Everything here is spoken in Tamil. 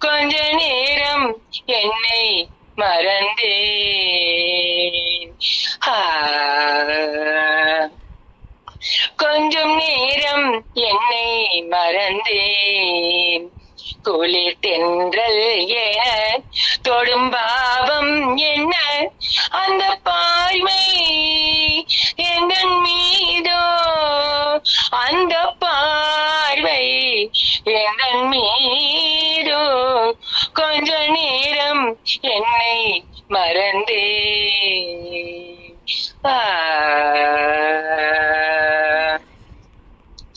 கொஞ்ச நேரம் என்னை மறந்தேன் ஆ, கொஞ்சம் நேரம் என்னை மறந்தேன் குளிர் தென்றல் என தொடும் பாவம் என்ன அந்த பார்வை எந்தன் மீதோ அந்த பார்வை எந்தன் மீதோ கொஞ்ச நேரம் என்னை மறந்தே ஆ